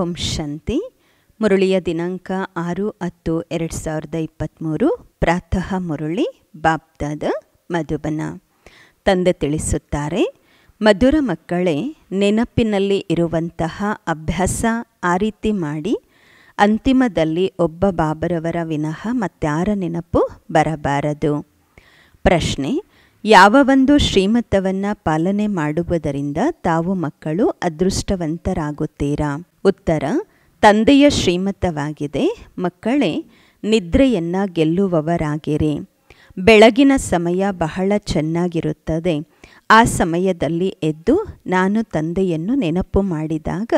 ಓಂ ಶಾಂತಿ ಮುರಳಿಯ ದಿನಾಂಕ ಆರು ಹತ್ತು ಎರಡು ಸಾವಿರದ ಇಪ್ಪತ್ತ್ಮೂರು ಪ್ರಾತಃ ಮುರಳಿ ಬಾಬ್ದಾದ ಮಧುಬನ ತಂದೆ ತಿಳಿಸುತ್ತಾರೆ ಮಧುರ ಮಕ್ಕಳೇ ನೆನಪಿನಲ್ಲಿ ಇರುವಂತಹ ಅಭ್ಯಾಸ ಆ ರೀತಿ ಮಾಡಿ ಅಂತಿಮದಲ್ಲಿ ಒಬ್ಬ ಬಾಬರವರ ವಿನಃ ಮತ್ಯಾರ ನೆನಪು ಬರಬಾರದು ಪ್ರಶ್ನೆ ಯಾವ ಒಂದು ಶ್ರೀಮತವನ್ನು ಪಾಲನೆ ಮಾಡುವುದರಿಂದ ತಾವು ಮಕ್ಕಳು ಅದೃಷ್ಟವಂತರಾಗುತ್ತೀರಾ ಉತ್ತರ ತಂದೆಯ ಶ್ರೀಮತವಾಗಿದೆ ಮಕ್ಕಳೇ ನಿದ್ರೆಯನ್ನು ಗೆಲ್ಲುವವರಾಗಿರಿ ಬೆಳಗಿನ ಸಮಯ ಬಹಳ ಚೆನ್ನಾಗಿರುತ್ತದೆ ಆ ಸಮಯದಲ್ಲಿ ಎದ್ದು ನಾನು ತಂದೆಯನ್ನು ನೆನಪು ಮಾಡಿದಾಗ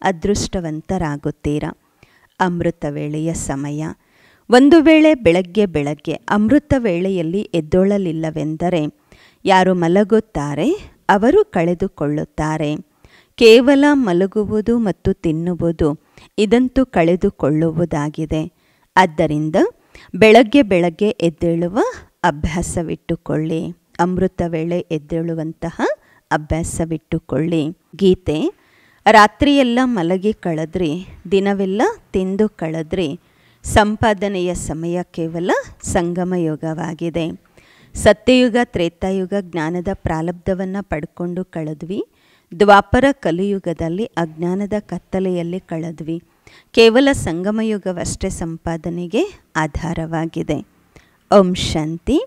ಅದೃಷ್ಟವಂತರಾಗುತ್ತೀರಾ ಅಮೃತ ವೇಳೆಯ ಸಮಯ ಒಂದು ವೇಳೆ ಬೆಳಗ್ಗೆ ಬೆಳಗ್ಗೆ ಅಮೃತ ವೇಳೆಯಲ್ಲಿ ಎದ್ದೊಳ್ಳಲಿಲ್ಲವೆಂದರೆ ಯಾರು ಮಲಗುತ್ತಾರೆ ಅವರು ಕಳೆದುಕೊಳ್ಳುತ್ತಾರೆ ಕೇವಲ ಮಲಗುವುದು ಮತ್ತು ತಿನ್ನುವುದು ಇದಂತೂ ಕಳೆದುಕೊಳ್ಳುವುದಾಗಿದೆ ಆದ್ದರಿಂದ ಬೆಳಗ್ಗೆ ಬೆಳಗ್ಗೆ ಎದ್ದೇಳುವ ಅಭ್ಯಾಸವಿಟ್ಟುಕೊಳ್ಳಿ ಅಮೃತ ವೇಳೆ ಎದ್ದೇಳುವಂತಹ ಅಭ್ಯಾಸವಿಟ್ಟುಕೊಳ್ಳಿ ಗೀತೆ ರಾತ್ರಿಯೆಲ್ಲ ಮಲಗಿ ಕಳೆದ್ರಿ ದಿನವೆಲ್ಲ ತಿಂದು ಕಳೆದ್ರಿ ಸಂಪಾದನೆಯ ಸಮಯ ಕೇವಲ ಸಂಗಮ ಯೋಗವಾಗಿದೆ ಸತ್ಯಯುಗ ತ್ರೇತಾಯುಗ ಜ್ಞಾನದ ಪ್ರಾಲಬ್ಧವನ್ನು ಪಡ್ಕೊಂಡು ಕಳೆದ್ವಿ ದ್ವಾಪರ ಕಲಿಯುಗದಲ್ಲಿ ಅಜ್ಞಾನದ ಕತ್ತಲೆಯಲ್ಲಿ ಕಳೆದ್ವಿ ಕೇವಲ ಸಂಗಮಯುಗವಷ್ಟೇ ಸಂಪಾದನೆಗೆ ಆಧಾರವಾಗಿದೆ ಓಂ ಶಾಂತಿ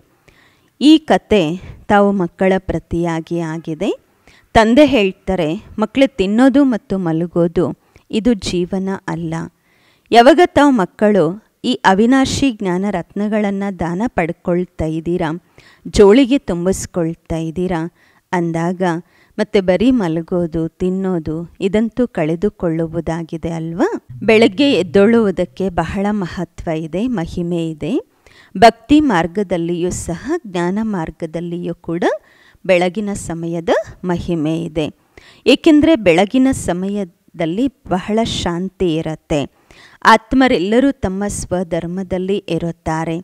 ಈ ಕತೆ ತಾವು ಮಕ್ಕಳ ಪ್ರತಿಯಾಗಿ ಆಗಿದೆ ತಂದೆ ಹೇಳ್ತಾರೆ ಮಕ್ಕಳು ತಿನ್ನೋದು ಮತ್ತು ಮಲಗೋದು ಇದು ಜೀವನ ಅಲ್ಲ ಯಾವಾಗ ತಾವು ಮಕ್ಕಳು ಈ ಅವಿನಾಶಿ ಜ್ಞಾನ ರತ್ನಗಳನ್ನು ದಾನ ಪಡ್ಕೊಳ್ತಾ ಇದ್ದೀರಾ ಜೋಳಿಗೆ ತುಂಬಿಸ್ಕೊಳ್ತಾ ಇದ್ದೀರಾ ಅಂದಾಗ ಮತ್ತು ಬರೀ ಮಲಗೋದು ತಿನ್ನೋದು ಇದಂತೂ ಕಳೆದುಕೊಳ್ಳುವುದಾಗಿದೆ ಅಲ್ವಾ ಬೆಳಗ್ಗೆ ಎದ್ದೊಳ್ಳುವುದಕ್ಕೆ ಬಹಳ ಮಹತ್ವ ಇದೆ ಮಹಿಮೆ ಇದೆ ಭಕ್ತಿ ಮಾರ್ಗದಲ್ಲಿಯೂ ಸಹ ಜ್ಞಾನ ಮಾರ್ಗದಲ್ಲಿಯೂ ಕೂಡ ಬೆಳಗಿನ ಸಮಯದ ಮಹಿಮೆ ಇದೆ ಏಕೆಂದರೆ ಬೆಳಗಿನ ಸಮಯದಲ್ಲಿ ಬಹಳ ಶಾಂತಿ ಇರುತ್ತೆ ಆತ್ಮರೆಲ್ಲರೂ ತಮ್ಮ ಸ್ವಧರ್ಮದಲ್ಲಿ ಇರುತ್ತಾರೆ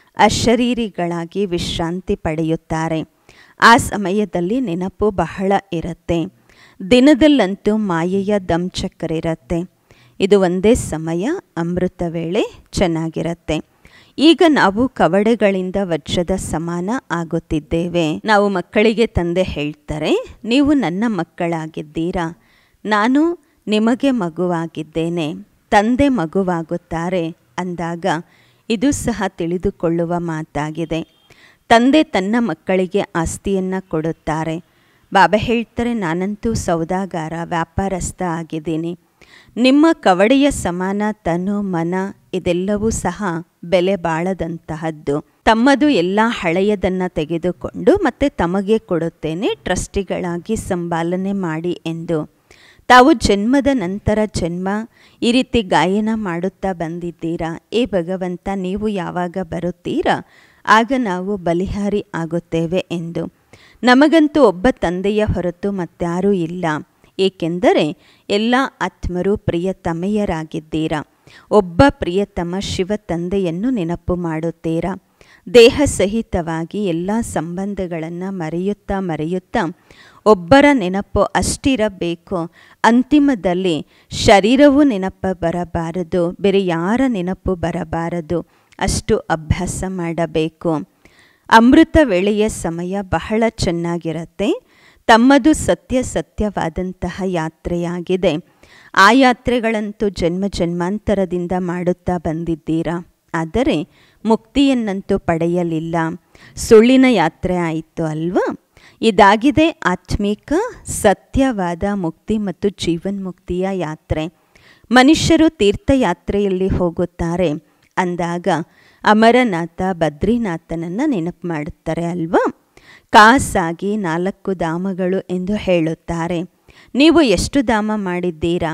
ಅಶರೀರಿಗಳಾಗಿ ವಿಶ್ರಾಂತಿ ಪಡೆಯುತ್ತಾರೆ ಆ ಸಮಯದಲ್ಲಿ ನೆನಪು ಬಹಳ ಇರುತ್ತೆ ದಿನದಲ್ಲಂತೂ ಮಾಯೆಯ ದಂಚಕ್ಕರಿರುತ್ತೆ ಇದು ಒಂದೇ ಸಮಯ ಅಮೃತ ವೇಳೆ ಚೆನ್ನಾಗಿರುತ್ತೆ ಈಗ ನಾವು ಕವಡೆಗಳಿಂದ ವಜ್ರದ ಸಮಾನ ಆಗುತ್ತಿದ್ದೇವೆ ನಾವು ಮಕ್ಕಳಿಗೆ ತಂದೆ ಹೇಳ್ತಾರೆ ನೀವು ನನ್ನ ಮಕ್ಕಳಾಗಿದ್ದೀರಾ ನಾನು ನಿಮಗೆ ಮಗುವಾಗಿದ್ದೇನೆ ತಂದೆ ಮಗುವಾಗುತ್ತಾರೆ ಅಂದಾಗ ಇದು ಸಹ ತಿಳಿದುಕೊಳ್ಳುವ ಮಾತಾಗಿದೆ ತಂದೆ ತನ್ನ ಮಕ್ಕಳಿಗೆ ಆಸ್ತಿಯನ್ನು ಕೊಡುತ್ತಾರೆ ಬಾಬಾ ಹೇಳ್ತಾರೆ ನಾನಂತೂ ಸೌದಾಗಾರ ವ್ಯಾಪಾರಸ್ಥ ಆಗಿದ್ದೀನಿ ನಿಮ್ಮ ಕವಡೆಯ ಸಮಾನ ತನು ಮನ ಇದೆಲ್ಲವೂ ಸಹ ಬೆಲೆ ಬಾಳದಂತಹದ್ದು ತಮ್ಮದು ಎಲ್ಲ ಹಳೆಯದನ್ನು ತೆಗೆದುಕೊಂಡು ಮತ್ತೆ ತಮಗೆ ಕೊಡುತ್ತೇನೆ ಟ್ರಸ್ಟಿಗಳಾಗಿ ಸಂಪಾಲನೆ ಮಾಡಿ ಎಂದು ತಾವು ಜನ್ಮದ ನಂತರ ಜನ್ಮ ಈ ರೀತಿ ಗಾಯನ ಮಾಡುತ್ತಾ ಬಂದಿದ್ದೀರಾ ಏ ಭಗವಂತ ನೀವು ಯಾವಾಗ ಬರುತ್ತೀರಾ ಆಗ ನಾವು ಬಲಿಹಾರಿ ಆಗುತ್ತೇವೆ ಎಂದು ನಮಗಂತೂ ಒಬ್ಬ ತಂದೆಯ ಹೊರತು ಮತ್ತಾರೂ ಇಲ್ಲ ಏಕೆಂದರೆ ಎಲ್ಲ ಆತ್ಮರು ಪ್ರಿಯತಮೆಯರಾಗಿದ್ದೀರಾ ಒಬ್ಬ ಪ್ರಿಯತಮ ಶಿವ ತಂದೆಯನ್ನು ನೆನಪು ಮಾಡುತ್ತೀರಾ ದೇಹ ಸಹಿತವಾಗಿ ಎಲ್ಲ ಸಂಬಂಧಗಳನ್ನು ಮರೆಯುತ್ತಾ ಮರೆಯುತ್ತಾ ಒಬ್ಬರ ನೆನಪು ಅಷ್ಟಿರಬೇಕು ಅಂತಿಮದಲ್ಲಿ ಶರೀರವೂ ನೆನಪು ಬರಬಾರದು ಬೇರೆ ಯಾರ ನೆನಪು ಬರಬಾರದು ಅಷ್ಟು ಅಭ್ಯಾಸ ಮಾಡಬೇಕು ಅಮೃತ ವೇಳೆಯ ಸಮಯ ಬಹಳ ಚೆನ್ನಾಗಿರುತ್ತೆ ತಮ್ಮದು ಸತ್ಯ ಸತ್ಯವಾದಂತಹ ಯಾತ್ರೆಯಾಗಿದೆ ಆ ಯಾತ್ರೆಗಳಂತೂ ಜನ್ಮ ಜನ್ಮಾಂತರದಿಂದ ಮಾಡುತ್ತಾ ಬಂದಿದ್ದೀರಾ ಆದರೆ ಮುಕ್ತಿಯನ್ನಂತೂ ಪಡೆಯಲಿಲ್ಲ ಸುಳ್ಳಿನ ಯಾತ್ರೆ ಆಯಿತು ಅಲ್ವಾ ಇದಾಗಿದೆ ಆತ್ಮಿಕ ಸತ್ಯವಾದ ಮುಕ್ತಿ ಮತ್ತು ಜೀವನ್ಮುಕ್ತಿಯ ಯಾತ್ರೆ ಮನುಷ್ಯರು ತೀರ್ಥಯಾತ್ರೆಯಲ್ಲಿ ಹೋಗುತ್ತಾರೆ ಅಂದಾಗ ಅಮರನಾಥ ಬದ್ರಿನಾಥನನ್ನು ನೆನಪು ಮಾಡುತ್ತಾರೆ ಅಲ್ವಾ ಕಾಸಾಗಿ ನಾಲ್ಕು ಧಾಮಗಳು ಎಂದು ಹೇಳುತ್ತಾರೆ ನೀವು ಎಷ್ಟು ಧಾಮ ಮಾಡಿದ್ದೀರಾ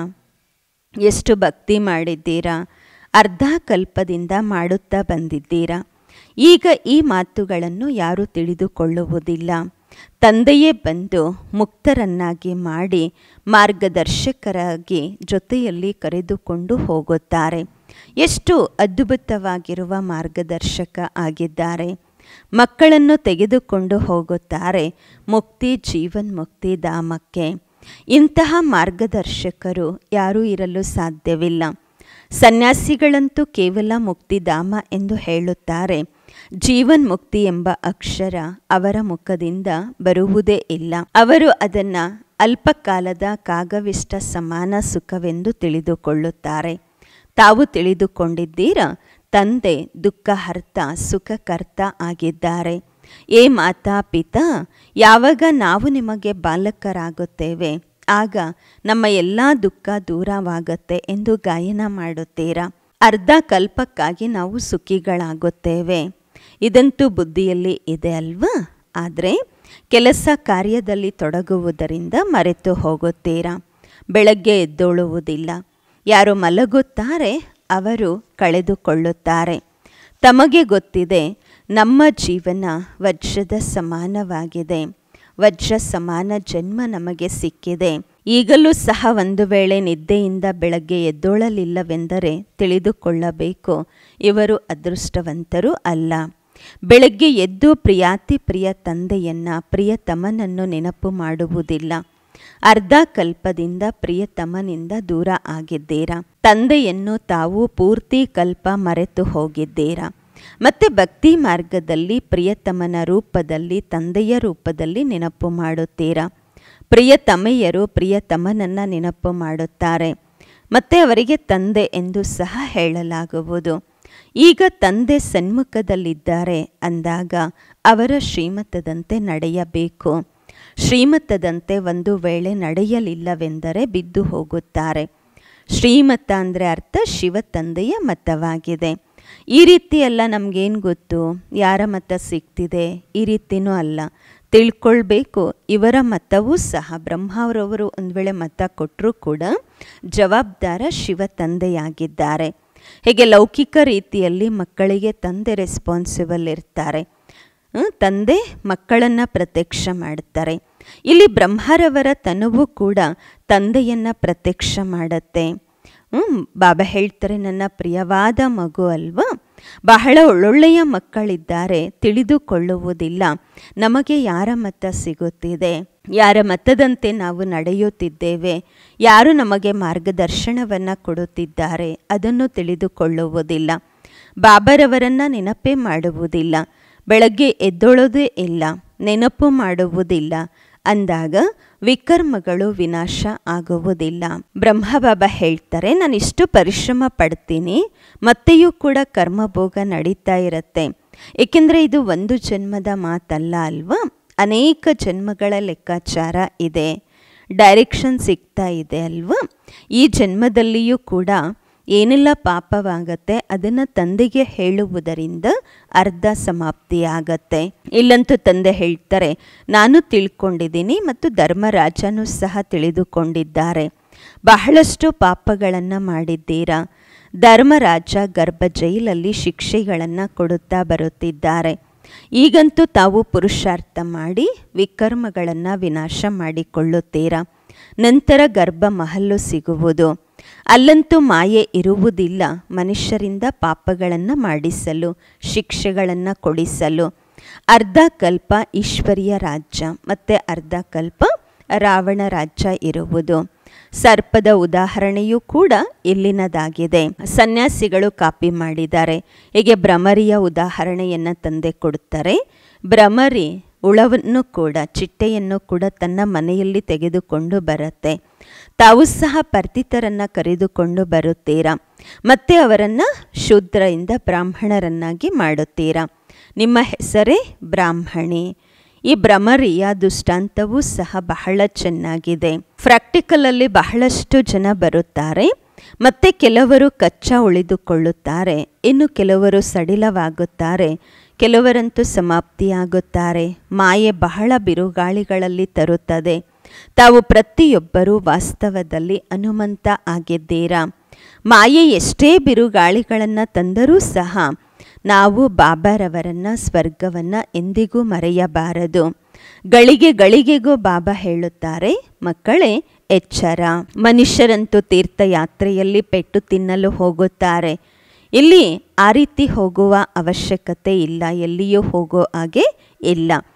ಎಷ್ಟು ಭಕ್ತಿ ಮಾಡಿದ್ದೀರಾ ಅರ್ಧ ಕಲ್ಪದಿಂದ ಮಾಡುತ್ತಾ ಬಂದಿದ್ದೀರಾ ಈಗ ಈ ಮಾತುಗಳನ್ನು ಯಾರೂ ತಿಳಿದುಕೊಳ್ಳುವುದಿಲ್ಲ ತಂದೆಯೇ ಬಂದು ಮುಕ್ತರನ್ನಾಗಿ ಮಾಡಿ ಮಾರ್ಗದರ್ಶಕರಾಗಿ ಜೊತೆಯಲ್ಲಿ ಕರೆದುಕೊಂಡು ಹೋಗುತ್ತಾರೆ ಎಷ್ಟು ಅದ್ಭುತವಾಗಿರುವ ಮಾರ್ಗದರ್ಶಕ ಆಗಿದ್ದಾರೆ ಮಕ್ಕಳನ್ನು ತೆಗೆದುಕೊಂಡು ಹೋಗುತ್ತಾರೆ ಮುಕ್ತಿ ಜೀವನ್ ಮುಕ್ತಿ ಧಾಮಕ್ಕೆ ಇಂತಹ ಮಾರ್ಗದರ್ಶಕರು ಯಾರೂ ಇರಲು ಸಾಧ್ಯವಿಲ್ಲ ಸನ್ಯಾಸಿಗಳಂತೂ ಕೇವಲ ಮುಕ್ತಿಧಾಮ ಎಂದು ಹೇಳುತ್ತಾರೆ ಜೀವನ್ ಮುಕ್ತಿ ಎಂಬ ಅಕ್ಷರ ಅವರ ಮುಖದಿಂದ ಬರುವುದೇ ಇಲ್ಲ ಅವರು ಅದನ್ನ ಅಲ್ಪಕಾಲದ ಕಾಗವಿಷ್ಟ ಸಮಾನ ಸುಖವೆಂದು ತಿಳಿದುಕೊಳ್ಳುತ್ತಾರೆ ತಾವು ತಿಳಿದುಕೊಂಡಿದ್ದೀರಾ ತಂದೆ ದುಃಖಹರ್ತ ಸುಖಕರ್ತ ಆಗಿದ್ದಾರೆ ಏ ಮಾತಾ ಪಿತಾ ಯಾವಾಗ ನಾವು ನಿಮಗೆ ಬಾಲಕರಾಗುತ್ತೇವೆ ಆಗ ನಮ್ಮ ಎಲ್ಲ ದುಃಖ ದೂರವಾಗುತ್ತೆ ಎಂದು ಗಾಯನ ಮಾಡುತ್ತೀರಾ ಅರ್ಧ ಕಲ್ಪಕ್ಕಾಗಿ ನಾವು ಸುಖಿಗಳಾಗುತ್ತೇವೆ ಇದಂತೂ ಬುದ್ಧಿಯಲ್ಲಿ ಇದೆ ಅಲ್ವಾ ಆದರೆ ಕೆಲಸ ಕಾರ್ಯದಲ್ಲಿ ತೊಡಗುವುದರಿಂದ ಮರೆತು ಹೋಗುತ್ತೀರಾ ಬೆಳಗ್ಗೆ ಎದ್ದೊಳುವುದಿಲ್ಲ ಯಾರು ಮಲಗುತ್ತಾರೆ ಅವರು ಕಳೆದುಕೊಳ್ಳುತ್ತಾರೆ ತಮಗೆ ಗೊತ್ತಿದೆ ನಮ್ಮ ಜೀವನ ವಜ್ರದ ಸಮಾನವಾಗಿದೆ ವಜ್ರ ಸಮಾನ ಜನ್ಮ ನಮಗೆ ಸಿಕ್ಕಿದೆ ಈಗಲೂ ಸಹ ಒಂದು ವೇಳೆ ನಿದ್ದೆಯಿಂದ ಬೆಳಗ್ಗೆ ಎದ್ದೋಳಲಿಲ್ಲವೆಂದರೆ ತಿಳಿದುಕೊಳ್ಳಬೇಕು ಇವರು ಅದೃಷ್ಟವಂತರು ಅಲ್ಲ ಬೆಳಗ್ಗೆ ಎದ್ದು ಪ್ರಿಯಾತಿ ಪ್ರಿಯ ತಂದೆಯನ್ನ ಪ್ರಿಯತಮನನ್ನು ನೆನಪು ಮಾಡುವುದಿಲ್ಲ ಅರ್ಧ ಕಲ್ಪದಿಂದ ಪ್ರಿಯತಮನಿಂದ ದೂರ ಆಗಿದ್ದೀರಾ ತಂದೆಯನ್ನು ತಾವು ಪೂರ್ತಿ ಕಲ್ಪ ಮರೆತು ಹೋಗಿದ್ದೀರಾ ಮತ್ತೆ ಭಕ್ತಿ ಮಾರ್ಗದಲ್ಲಿ ಪ್ರಿಯತಮನ ರೂಪದಲ್ಲಿ ತಂದೆಯ ರೂಪದಲ್ಲಿ ನೆನಪು ಮಾಡುತ್ತೀರಾ ಪ್ರಿಯತಮೆಯರು ಪ್ರಿಯತಮನನ್ನ ನೆನಪು ಮಾಡುತ್ತಾರೆ ಮತ್ತೆ ಅವರಿಗೆ ತಂದೆ ಎಂದು ಸಹ ಹೇಳಲಾಗುವುದು ಈಗ ತಂದೆ ಸನ್ಮುಖದಲ್ಲಿದ್ದಾರೆ ಅಂದಾಗ ಅವರ ಶ್ರೀಮತದಂತೆ ನಡೆಯಬೇಕು ಶ್ರೀಮತದಂತೆ ಒಂದು ವೇಳೆ ನಡೆಯಲಿಲ್ಲವೆಂದರೆ ಬಿದ್ದು ಹೋಗುತ್ತಾರೆ ಶ್ರೀಮತ ಅಂದರೆ ಅರ್ಥ ಶಿವ ತಂದೆಯ ಮತವಾಗಿದೆ ಈ ರೀತಿ ಎಲ್ಲ ನಮಗೇನು ಗೊತ್ತು ಯಾರ ಮತ ಸಿಗ್ತಿದೆ ಈ ರೀತಿನೂ ಅಲ್ಲ ತಿಳ್ಕೊಳ್ಬೇಕು ಇವರ ಮತವೂ ಸಹ ಬ್ರಹ್ಮ ಅವರವರು ಒಂದು ವೇಳೆ ಮತ ಕೊಟ್ಟರೂ ಕೂಡ ಜವಾಬ್ದಾರ ಶಿವ ತಂದೆಯಾಗಿದ್ದಾರೆ ಹೀಗೆ ಲೌಕಿಕ ರೀತಿಯಲ್ಲಿ ಮಕ್ಕಳಿಗೆ ತಂದೆ ರೆಸ್ಪಾನ್ಸಿಬಲ್ ಇರ್ತಾರೆ ತಂದೆ ಮಕ್ಕಳನ್ನು ಪ್ರತ್ಯಕ್ಷ ಮಾಡ್ತಾರೆ ಇಲ್ಲಿ ಬ್ರಹ್ಮರವರ ತನುವು ಕೂಡ ತಂದೆಯನ್ನು ಪ್ರತ್ಯಕ್ಷ ಮಾಡತ್ತೆ ಹ್ಞೂ ಬಾಬಾ ಹೇಳ್ತಾರೆ ನನ್ನ ಪ್ರಿಯವಾದ ಮಗು ಅಲ್ವಾ ಬಹಳ ಒಳ್ಳೊಳ್ಳೆಯ ಮಕ್ಕಳಿದ್ದಾರೆ ತಿಳಿದುಕೊಳ್ಳುವುದಿಲ್ಲ ನಮಗೆ ಯಾರ ಮತ ಸಿಗುತ್ತಿದೆ ಯಾರ ಮತದಂತೆ ನಾವು ನಡೆಯುತ್ತಿದ್ದೇವೆ ಯಾರು ನಮಗೆ ಮಾರ್ಗದರ್ಶನವನ್ನು ಕೊಡುತ್ತಿದ್ದಾರೆ ಅದನ್ನು ತಿಳಿದುಕೊಳ್ಳುವುದಿಲ್ಲ ಬಾಬರವರನ್ನು ನೆನಪೇ ಮಾಡುವುದಿಲ್ಲ ಬೆಳಗ್ಗೆ ಎದ್ದೊಳೋದೇ ಇಲ್ಲ ನೆನಪು ಮಾಡುವುದಿಲ್ಲ ಅಂದಾಗ ವಿಕರ್ಮಗಳು ವಿನಾಶ ಆಗುವುದಿಲ್ಲ ಬ್ರಹ್ಮಬಾಬಾ ಹೇಳ್ತಾರೆ ನಾನು ಇಷ್ಟು ಪರಿಶ್ರಮ ಪಡ್ತೀನಿ ಮತ್ತೆಯೂ ಕೂಡ ಕರ್ಮಭೋಗ ನಡೀತಾ ಇರುತ್ತೆ ಏಕೆಂದರೆ ಇದು ಒಂದು ಜನ್ಮದ ಮಾತಲ್ಲ ಅಲ್ವಾ ಅನೇಕ ಜನ್ಮಗಳ ಲೆಕ್ಕಾಚಾರ ಇದೆ ಡೈರೆಕ್ಷನ್ ಸಿಗ್ತಾ ಇದೆ ಅಲ್ವಾ ಈ ಜನ್ಮದಲ್ಲಿಯೂ ಕೂಡ ಏನೆಲ್ಲ ಪಾಪವಾಗತ್ತೆ ಅದನ್ನು ತಂದೆಗೆ ಹೇಳುವುದರಿಂದ ಅರ್ಧ ಸಮಾಪ್ತಿಯಾಗತ್ತೆ ಇಲ್ಲಂತೂ ತಂದೆ ಹೇಳ್ತಾರೆ ನಾನು ತಿಳ್ಕೊಂಡಿದ್ದೀನಿ ಮತ್ತು ಧರ್ಮರಾಜನೂ ಸಹ ತಿಳಿದುಕೊಂಡಿದ್ದಾರೆ ಬಹಳಷ್ಟು ಪಾಪಗಳನ್ನು ಮಾಡಿದ್ದೀರಾ ಧರ್ಮರಾಜ ಗರ್ಭ ಜೈಲಲ್ಲಿ ಶಿಕ್ಷೆಗಳನ್ನು ಕೊಡುತ್ತಾ ಬರುತ್ತಿದ್ದಾರೆ ಈಗಂತೂ ತಾವು ಪುರುಷಾರ್ಥ ಮಾಡಿ ವಿಕರ್ಮಗಳನ್ನು ವಿನಾಶ ಮಾಡಿಕೊಳ್ಳುತ್ತೀರಾ ನಂತರ ಗರ್ಭ ಮಹಲ್ಲು ಸಿಗುವುದು ಅಲ್ಲಂತೂ ಮಾಯೆ ಇರುವುದಿಲ್ಲ ಮನುಷ್ಯರಿಂದ ಪಾಪಗಳನ್ನು ಮಾಡಿಸಲು ಶಿಕ್ಷೆಗಳನ್ನು ಕೊಡಿಸಲು ಅರ್ಧ ಕಲ್ಪ ಈಶ್ವರಿಯ ರಾಜ್ಯ ಮತ್ತು ಅರ್ಧ ಕಲ್ಪ ರಾವಣ ರಾಜ್ಯ ಇರುವುದು ಸರ್ಪದ ಉದಾಹರಣೆಯೂ ಕೂಡ ಇಲ್ಲಿನದಾಗಿದೆ ಸನ್ಯಾಸಿಗಳು ಕಾಪಿ ಮಾಡಿದ್ದಾರೆ ಹೀಗೆ ಭ್ರಮರಿಯ ಉದಾಹರಣೆಯನ್ನು ತಂದೆ ಕೊಡುತ್ತಾರೆ ಭ್ರಮರಿ ಉಳವನ್ನು ಕೂಡ ಚಿಟ್ಟೆಯನ್ನು ಕೂಡ ತನ್ನ ಮನೆಯಲ್ಲಿ ತೆಗೆದುಕೊಂಡು ಬರುತ್ತೆ ತಾವು ಸಹ ಪರ್ತಿತರನ್ನು ಕರೆದುಕೊಂಡು ಬರುತ್ತೀರಾ ಮತ್ತೆ ಅವರನ್ನು ಶೂದ್ರರಿಂದ ಬ್ರಾಹ್ಮಣರನ್ನಾಗಿ ಮಾಡುತ್ತೀರಾ ನಿಮ್ಮ ಹೆಸರೇ ಬ್ರಾಹ್ಮಣಿ ಈ ಭ್ರಮರಿಯ ದುಷ್ಟಾಂತವೂ ಸಹ ಬಹಳ ಚೆನ್ನಾಗಿದೆ ಪ್ರಾಕ್ಟಿಕಲಲ್ಲಿ ಬಹಳಷ್ಟು ಜನ ಬರುತ್ತಾರೆ ಮತ್ತೆ ಕೆಲವರು ಕಚ್ಚಾ ಉಳಿದುಕೊಳ್ಳುತ್ತಾರೆ ಇನ್ನು ಕೆಲವರು ಸಡಿಲವಾಗುತ್ತಾರೆ ಕೆಲವರಂತೂ ಸಮಾಪ್ತಿಯಾಗುತ್ತಾರೆ ಮಾಯೆ ಬಹಳ ಬಿರುಗಾಳಿಗಳಲ್ಲಿ ತರುತ್ತದೆ ತಾವು ಪ್ರತಿಯೊಬ್ಬರೂ ವಾಸ್ತವದಲ್ಲಿ ಹನುಮಂತ ಆಗಿದ್ದೀರಾ ಮಾಯೆ ಎಷ್ಟೇ ಬಿರುಗಾಳಿಗಳನ್ನು ತಂದರೂ ಸಹ ನಾವು ಬಾಬಾರವರನ್ನು ಸ್ವರ್ಗವನ್ನು ಎಂದಿಗೂ ಮರೆಯಬಾರದು ಗಳಿಗೆ ಗಳಿಗೆಗೂ ಬಾಬಾ ಹೇಳುತ್ತಾರೆ ಮಕ್ಕಳೇ ಎಚ್ಚರ ಮನುಷ್ಯರಂತೂ ತೀರ್ಥಯಾತ್ರೆಯಲ್ಲಿ ಪೆಟ್ಟು ತಿನ್ನಲು ಹೋಗುತ್ತಾರೆ ಇಲ್ಲಿ ಆ ರೀತಿ ಹೋಗುವ ಅವಶ್ಯಕತೆ ಇಲ್ಲ ಎಲ್ಲಿಯೂ ಹೋಗೋ ಹಾಗೆ ಇಲ್ಲ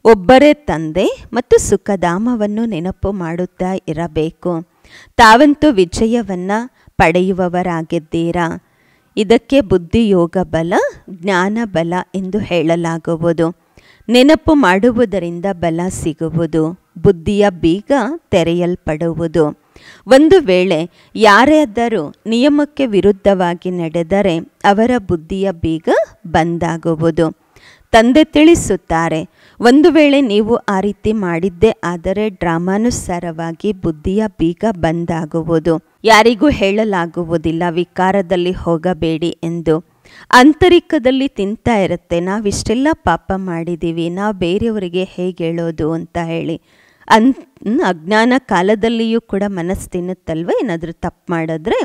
ಒಬ್ಬರೇ ತಂದೆ ಮತ್ತು ಸುಖಧಾಮವನ್ನು ನೆನಪು ಮಾಡುತ್ತಾ ಇರಬೇಕು ತಾವಂತೂ ವಿಜಯವನ್ನು ಪಡೆಯುವವರಾಗಿದ್ದೀರಾ ಇದಕ್ಕೆ ಬುದ್ಧಿಯೋಗ ಬಲ ಜ್ಞಾನ ಬಲ ಎಂದು ಹೇಳಲಾಗುವುದು ನೆನಪು ಮಾಡುವುದರಿಂದ ಬಲ ಸಿಗುವುದು ಬುದ್ಧಿಯ ಬೀಗ ತೆರೆಯಲ್ಪಡುವುದು ಒಂದು ವೇಳೆ ಯಾರಾದರೂ ನಿಯಮಕ್ಕೆ ವಿರುದ್ಧವಾಗಿ ನಡೆದರೆ ಅವರ ಬುದ್ಧಿಯ ಬೀಗ ಬಂದಾಗುವುದು ತಂದೆ ತಿಳಿಸುತ್ತಾರೆ ಒಂದು ವೇಳೆ ನೀವು ಆ ರೀತಿ ಮಾಡಿದ್ದೇ ಆದರೆ ಡ್ರಾಮಾನುಸಾರವಾಗಿ ಬುದ್ಧಿಯ ಬೀಗ ಬಂದಾಗುವುದು ಯಾರಿಗೂ ಹೇಳಲಾಗುವುದಿಲ್ಲ ವಿಕಾರದಲ್ಲಿ ಹೋಗಬೇಡಿ ಎಂದು ಆಂತರಿಕದಲ್ಲಿ ತಿಂತಾ ಇರುತ್ತೆ ನಾವಿಷ್ಟೆಲ್ಲ ಪಾಪ ಮಾಡಿದ್ದೀವಿ ನಾವು ಬೇರೆಯವರಿಗೆ ಹೇಗೆ ಹೇಳೋದು ಅಂತ ಹೇಳಿ ಅನ್ ಅಜ್ಞಾನ ಕಾಲದಲ್ಲಿಯೂ ಕೂಡ ಮನಸ್ಸು ತಿನ್ನುತ್ತಲ್ವ ಏನಾದರೂ ತಪ್ಪು ಮಾಡಿದ್ರೆ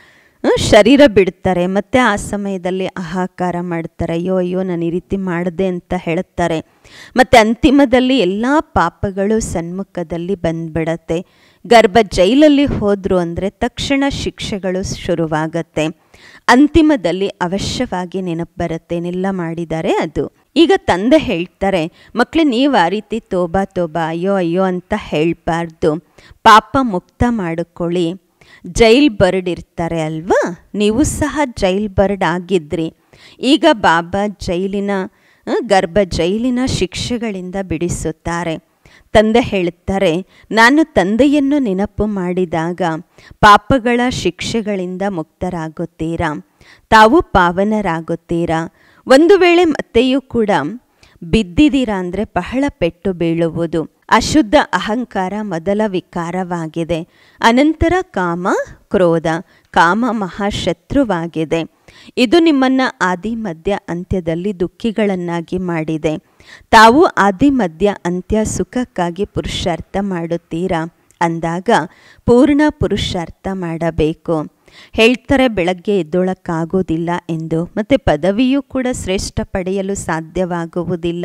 ಶರೀರ ಬಿಡ್ತಾರೆ ಮತ್ತು ಆ ಸಮಯದಲ್ಲಿ ಆಹಾಕಾರ ಮಾಡ್ತಾರೆ ಅಯ್ಯೋ ಅಯ್ಯೋ ನಾನು ಈ ರೀತಿ ಮಾಡಿದೆ ಅಂತ ಹೇಳುತ್ತಾರೆ ಮತ್ತು ಅಂತಿಮದಲ್ಲಿ ಎಲ್ಲ ಪಾಪಗಳು ಸನ್ಮುಖದಲ್ಲಿ ಬಂದ್ಬಿಡತ್ತೆ ಗರ್ಭ ಜೈಲಲ್ಲಿ ಹೋದರು ಅಂದರೆ ತಕ್ಷಣ ಶಿಕ್ಷೆಗಳು ಶುರುವಾಗತ್ತೆ ಅಂತಿಮದಲ್ಲಿ ಅವಶ್ಯವಾಗಿ ನೆನಪು ಬರುತ್ತೆ ಏನೆಲ್ಲ ಮಾಡಿದ್ದಾರೆ ಅದು ಈಗ ತಂದೆ ಹೇಳ್ತಾರೆ ಮಕ್ಕಳು ನೀವು ಆ ರೀತಿ ತೋಬಾ ತೋಬಾ ಅಯ್ಯೋ ಅಯ್ಯೋ ಅಂತ ಹೇಳಬಾರ್ದು ಪಾಪ ಮುಕ್ತ ಮಾಡಿಕೊಳ್ಳಿ ಜೈಲ್ ಬರ್ಡ್ ಇರ್ತಾರೆ ಅಲ್ವಾ ನೀವು ಸಹ ಜೈಲ್ ಬರ್ಡ್ ಆಗಿದ್ರಿ ಈಗ ಬಾಬಾ ಜೈಲಿನ ಗರ್ಭ ಜೈಲಿನ ಶಿಕ್ಷೆಗಳಿಂದ ಬಿಡಿಸುತ್ತಾರೆ ತಂದೆ ಹೇಳುತ್ತಾರೆ ನಾನು ತಂದೆಯನ್ನು ನೆನಪು ಮಾಡಿದಾಗ ಪಾಪಗಳ ಶಿಕ್ಷೆಗಳಿಂದ ಮುಕ್ತರಾಗುತ್ತೀರಾ ತಾವು ಪಾವನರಾಗುತ್ತೀರಾ ಒಂದು ವೇಳೆ ಮತ್ತೆಯೂ ಕೂಡ ಬಿದ್ದಿದ್ದೀರಾ ಅಂದರೆ ಬಹಳ ಪೆಟ್ಟು ಬೀಳುವುದು ಅಶುದ್ಧ ಅಹಂಕಾರ ಮೊದಲ ವಿಕಾರವಾಗಿದೆ ಅನಂತರ ಕಾಮ ಕ್ರೋಧ ಕಾಮ ಮಹಾಶತ್ರುವಾಗಿದೆ ಇದು ನಿಮ್ಮನ್ನು ಆದಿ ಮಧ್ಯ ಅಂತ್ಯದಲ್ಲಿ ದುಃಖಿಗಳನ್ನಾಗಿ ಮಾಡಿದೆ ತಾವು ಆದಿ ಮಧ್ಯ ಅಂತ್ಯ ಸುಖಕ್ಕಾಗಿ ಪುರುಷಾರ್ಥ ಮಾಡುತ್ತೀರಾ ಅಂದಾಗ ಪೂರ್ಣ ಪುರುಷಾರ್ಥ ಮಾಡಬೇಕು ಹೇಳ್ತಾರೆ ಬೆಳಗ್ಗೆ ಎದ್ದೊಳಕ್ಕಾಗೋದಿಲ್ಲ ಎಂದು ಮತ್ತು ಪದವಿಯೂ ಕೂಡ ಶ್ರೇಷ್ಠ ಪಡೆಯಲು ಸಾಧ್ಯವಾಗುವುದಿಲ್ಲ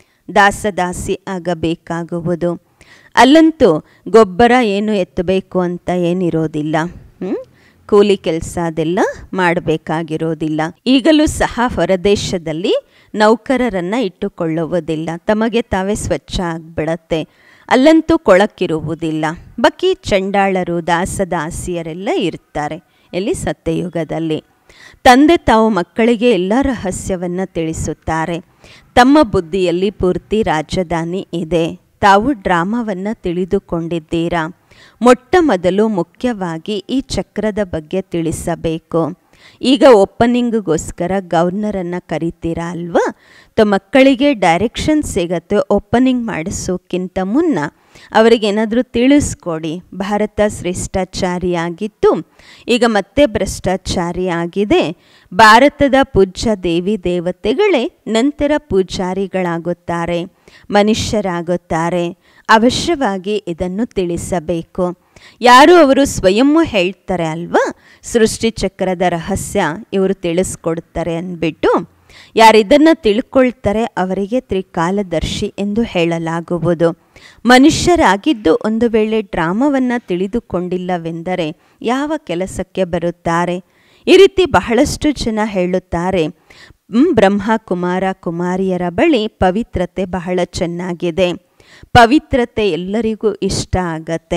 ದಾಸದಾಸಿ ಆಗಬೇಕಾಗುವುದು ಅಲ್ಲಂತೂ ಗೊಬ್ಬರ ಏನು ಎತ್ತಬೇಕು ಅಂತ ಏನಿರೋದಿಲ್ಲ ಕೂಲಿ ಕೆಲಸ ಅದೆಲ್ಲ ಮಾಡಬೇಕಾಗಿರೋದಿಲ್ಲ ಈಗಲೂ ಸಹ ಹೊರದೇಶದಲ್ಲಿ ನೌಕರರನ್ನು ಇಟ್ಟುಕೊಳ್ಳುವುದಿಲ್ಲ ತಮಗೆ ತಾವೇ ಸ್ವಚ್ಛ ಆಗಿಬಿಡತ್ತೆ ಅಲ್ಲಂತೂ ಕೊಳಕಿರುವುದಿಲ್ಲ ಬಾಕಿ ಚಂಡಾಳರು ದಾಸದಾಸಿಯರೆಲ್ಲ ಇರ್ತಾರೆ ಎಲ್ಲಿ ಸತ್ಯಯುಗದಲ್ಲಿ ತಂದೆ ತಾವು ಮಕ್ಕಳಿಗೆ ಎಲ್ಲ ರಹಸ್ಯವನ್ನು ತಿಳಿಸುತ್ತಾರೆ ತಮ್ಮ ಬುದ್ಧಿಯಲ್ಲಿ ಪೂರ್ತಿ ರಾಜಧಾನಿ ಇದೆ ತಾವು ಡ್ರಾಮಾವನ್ನು ತಿಳಿದುಕೊಂಡಿದ್ದೀರಾ ಮೊಟ್ಟ ಮೊದಲು ಮುಖ್ಯವಾಗಿ ಈ ಚಕ್ರದ ಬಗ್ಗೆ ತಿಳಿಸಬೇಕು ಈಗ ಓಪನಿಂಗ್ಗೋಸ್ಕರ ಗವರ್ನರನ್ನು ಕರಿತೀರಾ ಅಲ್ವಾ ತೊ ಮಕ್ಕಳಿಗೆ ಡೈರೆಕ್ಷನ್ ಸಿಗತ್ತೆ ಓಪನಿಂಗ್ ಮಾಡಿಸೋಕ್ಕಿಂತ ಮುನ್ನ ಅವರಿಗೇನಾದರೂ ತಿಳಿಸ್ಕೊಡಿ ಭಾರತ ಶ್ರೇಷ್ಠಾಚಾರಿಯಾಗಿತ್ತು ಈಗ ಮತ್ತೆ ಭ್ರಷ್ಟಾಚಾರಿ ಆಗಿದೆ ಭಾರತದ ಪೂಜ್ಯ ದೇವಿ ದೇವತೆಗಳೇ ನಂತರ ಪೂಜಾರಿಗಳಾಗುತ್ತಾರೆ ಮನುಷ್ಯರಾಗುತ್ತಾರೆ ಅವಶ್ಯವಾಗಿ ಇದನ್ನು ತಿಳಿಸಬೇಕು ಯಾರು ಅವರು ಸ್ವಯಂ ಹೇಳ್ತಾರೆ ಅಲ್ವಾ ಸೃಷ್ಟಿ ಚಕ್ರದ ರಹಸ್ಯ ಇವರು ತಿಳಿಸ್ಕೊಡ್ತಾರೆ ಅಂದ್ಬಿಟ್ಟು ಯಾರಿದನ್ನು ತಿಳ್ಕೊಳ್ತಾರೆ ಅವರಿಗೆ ತ್ರಿಕಾಲದರ್ಶಿ ಎಂದು ಹೇಳಲಾಗುವುದು ಮನುಷ್ಯರಾಗಿದ್ದು ಒಂದು ವೇಳೆ ಡ್ರಾಮವನ್ನು ತಿಳಿದುಕೊಂಡಿಲ್ಲವೆಂದರೆ ಯಾವ ಕೆಲಸಕ್ಕೆ ಬರುತ್ತಾರೆ ಈ ರೀತಿ ಬಹಳಷ್ಟು ಜನ ಹೇಳುತ್ತಾರೆ ಬ್ರಹ್ಮ ಕುಮಾರ ಕುಮಾರಿಯರ ಬಳಿ ಪವಿತ್ರತೆ ಬಹಳ ಚೆನ್ನಾಗಿದೆ ಪವಿತ್ರತೆ ಎಲ್ಲರಿಗೂ ಇಷ್ಟ ಆಗತ್ತೆ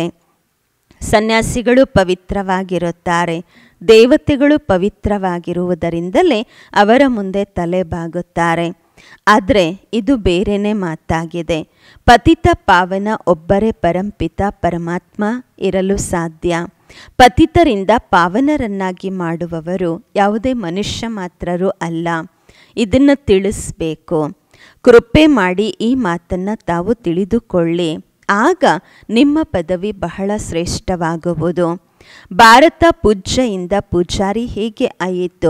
ಸನ್ಯಾಸಿಗಳು ಪವಿತ್ರವಾಗಿರುತ್ತಾರೆ ದೇವತೆಗಳು ಪವಿತ್ರವಾಗಿರುವುದರಿಂದಲೇ ಅವರ ಮುಂದೆ ತಲೆ ಬಾಗುತ್ತಾರೆ ಆದರೆ ಇದು ಬೇರೆಯೇ ಮಾತಾಗಿದೆ ಪತಿತ ಪಾವನ ಒಬ್ಬರೇ ಪರಂಪಿತ ಪರಮಾತ್ಮ ಇರಲು ಸಾಧ್ಯ ಪತಿತರಿಂದ ಪಾವನರನ್ನಾಗಿ ಮಾಡುವವರು ಯಾವುದೇ ಮನುಷ್ಯ ಮಾತ್ರರೂ ಅಲ್ಲ ಇದನ್ನು ತಿಳಿಸ್ಬೇಕು ಕೃಪೆ ಮಾಡಿ ಈ ಮಾತನ್ನು ತಾವು ತಿಳಿದುಕೊಳ್ಳಿ ಆಗ ನಿಮ್ಮ ಪದವಿ ಬಹಳ ಶ್ರೇಷ್ಠವಾಗುವುದು ಭಾರತ ಪೂಜ್ಯೆಯಿಂದ ಪೂಜಾರಿ ಹೇಗೆ ಆಯಿತು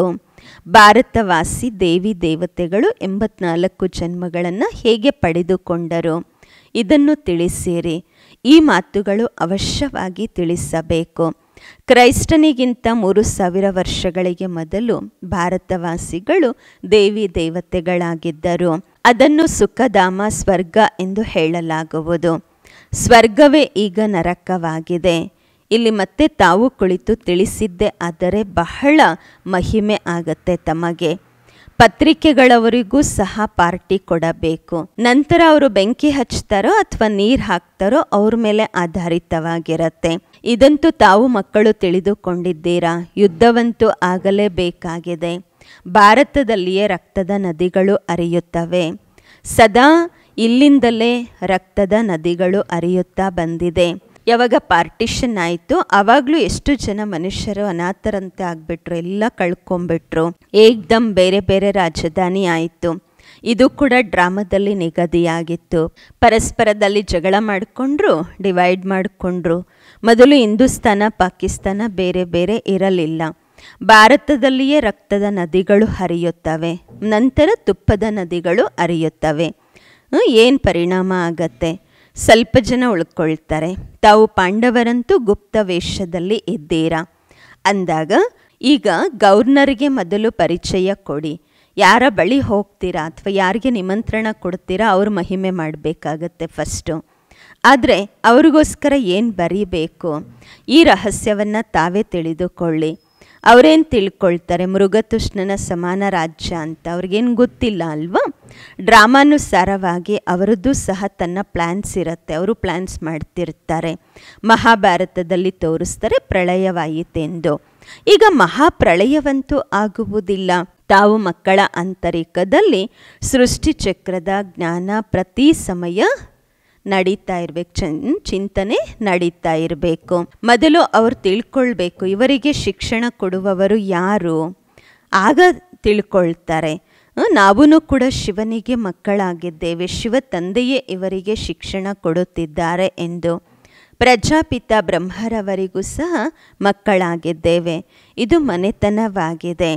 ಭಾರತವಾಸಿ ದೇವಿ ದೇವತೆಗಳು ಎಂಬತ್ನಾಲ್ಕು ಜನ್ಮಗಳನ್ನು ಹೇಗೆ ಪಡೆದುಕೊಂಡರು ಇದನ್ನು ತಿಳಿಸಿರಿ ಈ ಮಾತುಗಳು ಅವಶ್ಯವಾಗಿ ತಿಳಿಸಬೇಕು ಕ್ರೈಸ್ತನಿಗಿಂತ ಮೂರು ಸಾವಿರ ವರ್ಷಗಳಿಗೆ ಮೊದಲು ಭಾರತವಾಸಿಗಳು ದೇವಿ ದೇವತೆಗಳಾಗಿದ್ದರು ಅದನ್ನು ಸುಖಧಾಮ ಸ್ವರ್ಗ ಎಂದು ಹೇಳಲಾಗುವುದು ಸ್ವರ್ಗವೇ ಈಗ ನರಕವಾಗಿದೆ ಇಲ್ಲಿ ಮತ್ತೆ ತಾವು ಕುಳಿತು ತಿಳಿಸಿದ್ದೆ ಆದರೆ ಬಹಳ ಮಹಿಮೆ ಆಗತ್ತೆ ತಮಗೆ ಪತ್ರಿಕೆಗಳವರಿಗೂ ಸಹ ಪಾರ್ಟಿ ಕೊಡಬೇಕು ನಂತರ ಅವರು ಬೆಂಕಿ ಹಚ್ತಾರೋ ಅಥವಾ ನೀರು ಹಾಕ್ತಾರೋ ಅವ್ರ ಮೇಲೆ ಆಧಾರಿತವಾಗಿರತ್ತೆ ಇದಂತೂ ತಾವು ಮಕ್ಕಳು ತಿಳಿದುಕೊಂಡಿದ್ದೀರಾ ಯುದ್ಧವಂತೂ ಆಗಲೇಬೇಕಾಗಿದೆ ಭಾರತದಲ್ಲಿಯೇ ರಕ್ತದ ನದಿಗಳು ಹರಿಯುತ್ತವೆ ಸದಾ ಇಲ್ಲಿಂದಲೇ ರಕ್ತದ ನದಿಗಳು ಹರಿಯುತ್ತಾ ಬಂದಿದೆ ಯಾವಾಗ ಪಾರ್ಟಿಷನ್ ಆಯಿತು ಆವಾಗಲೂ ಎಷ್ಟು ಜನ ಮನುಷ್ಯರು ಅನಾಥರಂತೆ ಆಗ್ಬಿಟ್ರು ಎಲ್ಲ ಕಳ್ಕೊಂಬಿಟ್ರು ಏಕ್ದಮ್ ಬೇರೆ ಬೇರೆ ರಾಜಧಾನಿ ಆಯಿತು ಇದು ಕೂಡ ಡ್ರಾಮಾದಲ್ಲಿ ನಿಗದಿಯಾಗಿತ್ತು ಪರಸ್ಪರದಲ್ಲಿ ಜಗಳ ಮಾಡಿಕೊಂಡ್ರು ಡಿವೈಡ್ ಮಾಡಿಕೊಂಡ್ರು ಮೊದಲು ಹಿಂದೂಸ್ತಾನ ಪಾಕಿಸ್ತಾನ ಬೇರೆ ಬೇರೆ ಇರಲಿಲ್ಲ ಭಾರತದಲ್ಲಿಯೇ ರಕ್ತದ ನದಿಗಳು ಹರಿಯುತ್ತವೆ ನಂತರ ತುಪ್ಪದ ನದಿಗಳು ಹರಿಯುತ್ತವೆ ಏನು ಪರಿಣಾಮ ಆಗತ್ತೆ ಸ್ವಲ್ಪ ಜನ ಉಳ್ಕೊಳ್ತಾರೆ ತಾವು ಪಾಂಡವರಂತೂ ಗುಪ್ತ ವೇಷದಲ್ಲಿ ಇದ್ದೀರಾ ಅಂದಾಗ ಈಗ ಗವರ್ನರ್ಗೆ ಮೊದಲು ಪರಿಚಯ ಕೊಡಿ ಯಾರ ಬಳಿ ಹೋಗ್ತೀರಾ ಅಥವಾ ಯಾರಿಗೆ ನಿಮಂತ್ರಣ ಕೊಡ್ತೀರಾ ಅವ್ರ ಮಹಿಮೆ ಮಾಡಬೇಕಾಗತ್ತೆ ಫಸ್ಟು ಆದರೆ ಅವ್ರಿಗೋಸ್ಕರ ಏನು ಬರೀಬೇಕು ಈ ರಹಸ್ಯವನ್ನು ತಾವೇ ತಿಳಿದುಕೊಳ್ಳಿ ಅವರೇನು ತಿಳ್ಕೊಳ್ತಾರೆ ಮೃಗತುಷ್ಣನ ಸಮಾನ ರಾಜ್ಯ ಅಂತ ಅವ್ರಿಗೇನು ಗೊತ್ತಿಲ್ಲ ಅಲ್ವಾ ಡ್ರಾಮಾನುಸಾರವಾಗಿ ಅವರದ್ದು ಸಹ ತನ್ನ ಪ್ಲ್ಯಾನ್ಸ್ ಇರುತ್ತೆ ಅವರು ಪ್ಲ್ಯಾನ್ಸ್ ಮಾಡ್ತಿರ್ತಾರೆ ಮಹಾಭಾರತದಲ್ಲಿ ತೋರಿಸ್ತಾರೆ ಪ್ರಳಯವಾಯಿತೆಂದು ಈಗ ಮಹಾಪ್ರಳಯವಂತೂ ಆಗುವುದಿಲ್ಲ ತಾವು ಮಕ್ಕಳ ಆಂತರಿಕದಲ್ಲಿ ಸೃಷ್ಟಿ ಚಕ್ರದ ಜ್ಞಾನ ಪ್ರತಿ ಸಮಯ ನಡೀತಾ ಇರಬೇಕು ಚನ್ ಚಿಂತನೆ ನಡೀತಾ ಇರಬೇಕು ಮೊದಲು ಅವರು ತಿಳ್ಕೊಳ್ಬೇಕು ಇವರಿಗೆ ಶಿಕ್ಷಣ ಕೊಡುವವರು ಯಾರು ಆಗ ತಿಳ್ಕೊಳ್ತಾರೆ ನಾವೂ ಕೂಡ ಶಿವನಿಗೆ ಮಕ್ಕಳಾಗಿದ್ದೇವೆ ಶಿವ ತಂದೆಯೇ ಇವರಿಗೆ ಶಿಕ್ಷಣ ಕೊಡುತ್ತಿದ್ದಾರೆ ಎಂದು ಪ್ರಜಾಪಿತ ಬ್ರಹ್ಮರವರಿಗೂ ಸಹ ಮಕ್ಕಳಾಗಿದ್ದೇವೆ ಇದು ಮನೆತನವಾಗಿದೆ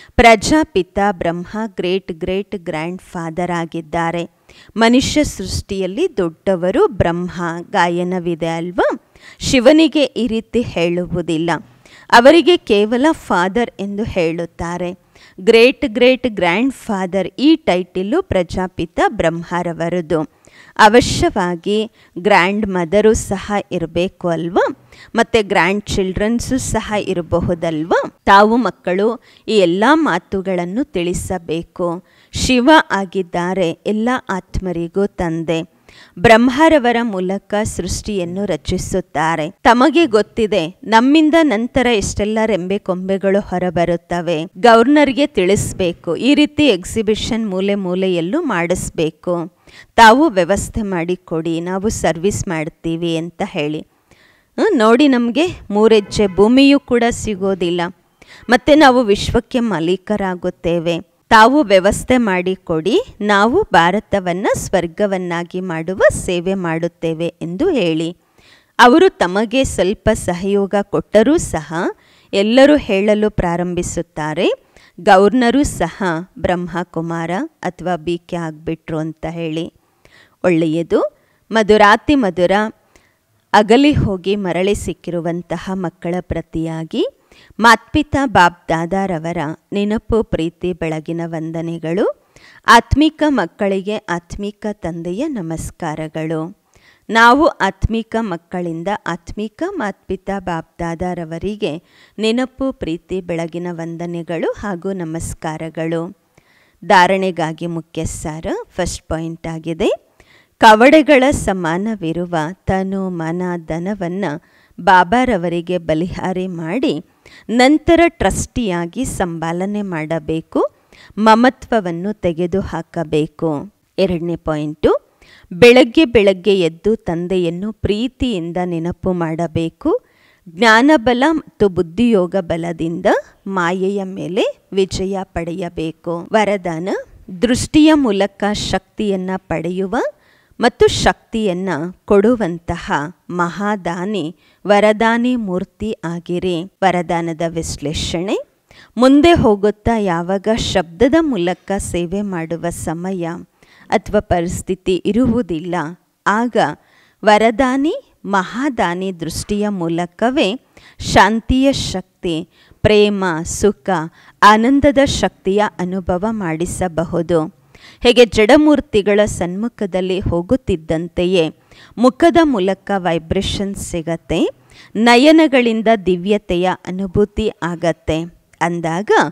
Prajapita Brahma great great grandfather ಆಗಿದ್ದಾರೆ ಮನುಷ್ಯ ಸೃಷ್ಟಿಯಲ್ಲಿ ದೊಡ್ಡವರು ಬ್ರಹ್ಮ ಗಾಯನವಿದೆ ಅಲ್ವಾ ಶಿವನಿಗೆ ಈ ರೀತಿ ಹೇಳುವುದಿಲ್ಲ ಅವರಿಗೆ ಕೇವಲ ಫಾದರ್ ಎಂದು ಹೇಳುತ್ತಾರೆ ಗ್ರೇಟ್ ಗ್ರೇಟ್ ಗ್ರ್ಯಾಂಡ್ ಫಾದರ್ ಈ ಟೈಟಿಲು ಪ್ರಜಾಪಿತ ಬ್ರಹ್ಮರವರದು ಅವಶ್ಯವಾಗಿ ಗ್ರ್ಯಾಂಡ್ ಮದರು ಸಹ ಇರಬೇಕು ಅಲ್ವಾ ಮತ್ತು ಗ್ರ್ಯಾಂಡ್ ಚಿಲ್ಡ್ರನ್ಸು ಸಹ ಇರಬಹುದಲ್ವಾ ತಾವು ಮಕ್ಕಳು ಈ ಎಲ್ಲ ಮಾತುಗಳನ್ನು ತಿಳಿಸಬೇಕು ಶಿವ ಆಗಿದ್ದಾರೆ ಎಲ್ಲ ಆತ್ಮರಿಗೂ ತಂದೆ ಬ್ರಹ್ಮರವರ ಮೂಲಕ ಸೃಷ್ಟಿಯನ್ನು ರಚಿಸುತ್ತಾರೆ ತಮಗೆ ಗೊತ್ತಿದೆ ನಮ್ಮಿಂದ ನಂತರ ಎಷ್ಟೆಲ್ಲ ರೆಂಬೆ ಕೊಂಬೆಗಳು ಹೊರಬರುತ್ತವೆ ಗವರ್ನರ್ಗೆ ತಿಳಿಸ್ಬೇಕು ಈ ರೀತಿ ಎಕ್ಸಿಬಿಷನ್ ಮೂಲೆ ಮೂಲೆಯಲ್ಲೂ ಮಾಡಿಸ್ಬೇಕು ತಾವು ವ್ಯವಸ್ಥೆ ಮಾಡಿಕೊಡಿ ನಾವು ಸರ್ವಿಸ್ ಮಾಡ್ತೀವಿ ಅಂತ ಹೇಳಿ ನೋಡಿ ನಮಗೆ ಮೂರೆಜ್ಜೆ ಭೂಮಿಯೂ ಕೂಡ ಸಿಗೋದಿಲ್ಲ ಮತ್ತು ನಾವು ವಿಶ್ವಕ್ಕೆ ಮಾಲೀಕರಾಗುತ್ತೇವೆ ತಾವು ವ್ಯವಸ್ಥೆ ಮಾಡಿಕೊಡಿ ನಾವು ಭಾರತವನ್ನು ಸ್ವರ್ಗವನ್ನಾಗಿ ಮಾಡುವ ಸೇವೆ ಮಾಡುತ್ತೇವೆ ಎಂದು ಹೇಳಿ ಅವರು ತಮಗೆ ಸ್ವಲ್ಪ ಸಹಯೋಗ ಕೊಟ್ಟರೂ ಸಹ ಎಲ್ಲರೂ ಹೇಳಲು ಪ್ರಾರಂಭಿಸುತ್ತಾರೆ ಗವರ್ನರು ಸಹ ಬ್ರಹ್ಮಕುಮಾರ ಅಥವಾ ಬಿ ಕೆ ಆಗಿಬಿಟ್ರು ಅಂತ ಹೇಳಿ ಒಳ್ಳೆಯದು ಮಧುರಾತಿ ಮಧುರ ಅಗಲಿ ಹೋಗಿ ಮರಳಿ ಸಿಕ್ಕಿರುವಂತಹ ಮಕ್ಕಳ ಪ್ರತಿಯಾಗಿ ಮಾತ್ಪಿತಾ ಬಾಬ್ ದಾದಾರವರ ನೆನಪು ಪ್ರೀತಿ ಬೆಳಗಿನ ವಂದನೆಗಳು ಆತ್ಮಿಕ ಮಕ್ಕಳಿಗೆ ಆತ್ಮಿಕ ತಂದೆಯ ನಮಸ್ಕಾರಗಳು ನಾವು ಆತ್ಮಿಕ ಮಕ್ಕಳಿಂದ ಆತ್ಮಿಕ ಮಾತ್ಪಿತಾ ಬಾಬ್ ದಾದಾರವರಿಗೆ ನೆನಪು ಪ್ರೀತಿ ಬೆಳಗಿನ ವಂದನೆಗಳು ಹಾಗೂ ನಮಸ್ಕಾರಗಳು ಧಾರಣೆಗಾಗಿ ಮುಖ್ಯ ಸಾರ ಫಸ್ಟ್ ಪಾಯಿಂಟ್ ಆಗಿದೆ ಕವಡೆಗಳ ಸಮಾನವಿರುವ ತನು ಮನ ಧನವನ್ನು ಬಾಬಾರವರಿಗೆ ಬಲಿಹಾರಿ ಮಾಡಿ ನಂತರ ಟ್ರಸ್ಟಿಯಾಗಿ ಸಂಪಾಲನೆ ಮಾಡಬೇಕು ಮಮತ್ವವನ್ನು ತೆಗೆದುಹಾಕಬೇಕು ಎರಡನೇ ಪಾಯಿಂಟು ಬೆಳಗ್ಗೆ ಬೆಳಗ್ಗೆ ಎದ್ದು ತಂದೆಯನ್ನು ಪ್ರೀತಿಯಿಂದ ನೆನಪು ಮಾಡಬೇಕು ಜ್ಞಾನಬಲ ಮತ್ತು ಬುದ್ಧಿಯೋಗ ಬಲದಿಂದ ಮಾಯೆಯ ಮೇಲೆ ವಿಜಯ ಪಡೆಯಬೇಕು ವರದಾನ ದೃಷ್ಟಿಯ ಮೂಲಕ ಶಕ್ತಿಯನ್ನು ಪಡೆಯುವ ಮತ್ತು ಶಕ್ತಿಯನ್ನು ಕೊಡುವಂತಹ ಮಹಾದಾನಿ ವರದಾನಿ ಮೂರ್ತಿ ಆಗಿರಿ ವರದಾನದ ವಿಶ್ಲೇಷಣೆ ಮುಂದೆ ಹೋಗುತ್ತಾ ಯಾವಾಗ ಶಬ್ದದ ಮೂಲಕ ಸೇವೆ ಮಾಡುವ ಸಮಯ ಅಥವಾ ಪರಿಸ್ಥಿತಿ ಇರುವುದಿಲ್ಲ ಆಗ ವರದಾನಿ ಮಹಾದಾನಿ ದೃಷ್ಟಿಯ ಮೂಲಕವೇ ಶಾಂತಿಯ ಶಕ್ತಿ ಪ್ರೇಮ ಸುಖ ಆನಂದದ ಶಕ್ತಿಯ ಅನುಭವ ಮಾಡಿಸಬಹುದು ಹೇಗೆ ಜಡಮೂರ್ತಿಗಳ ಸನ್ಮುಖದಲ್ಲಿ ಹೋಗುತ್ತಿದ್ದಂತೆಯೇ ಮುಖದ ಮೂಲಕ ವೈಬ್ರೇಷನ್ ಸಿಗತ್ತೆ ನಯನಗಳಿಂದ ದಿವ್ಯತೆಯ ಅನುಭೂತಿ ಆಗತ್ತೆ ಅಂದಾಗ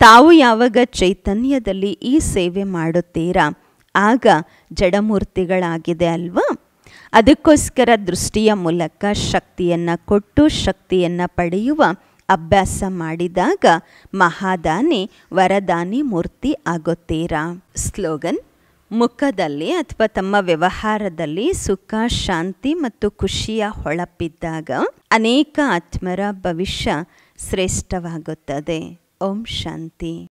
ತಾವು ಯಾವಾಗ ಚೈತನ್ಯದಲ್ಲಿ ಈ ಸೇವೆ ಮಾಡುತ್ತೀರಾ ಆಗ ಜಡಮೂರ್ತಿಗಳಾಗಿದೆ ಅಲ್ವಾ ಅದಕ್ಕೋಸ್ಕರ ದೃಷ್ಟಿಯ ಮೂಲಕ ಶಕ್ತಿಯನ್ನು ಕೊಟ್ಟು ಶಕ್ತಿಯನ್ನು ಪಡೆಯುವ ಅಭ್ಯಾಸ ಮಾಡಿದಾಗ ಮಹಾದಾನಿ ವರದಾನಿ ಮೂರ್ತಿ ಆಗುತ್ತೀರಾ ಸ್ಲೋಗನ್ ಮುಖದಲ್ಲಿ ಅಥವಾ ತಮ್ಮ ವ್ಯವಹಾರದಲ್ಲಿ ಸುಖ ಶಾಂತಿ ಮತ್ತು ಖುಷಿಯ ಹೊಳಪಿದ್ದಾಗ ಅನೇಕ ಆತ್ಮರ ಭವಿಷ್ಯ ಶ್ರೇಷ್ಠವಾಗುತ್ತದೆ ಓಂ ಶಾಂತಿ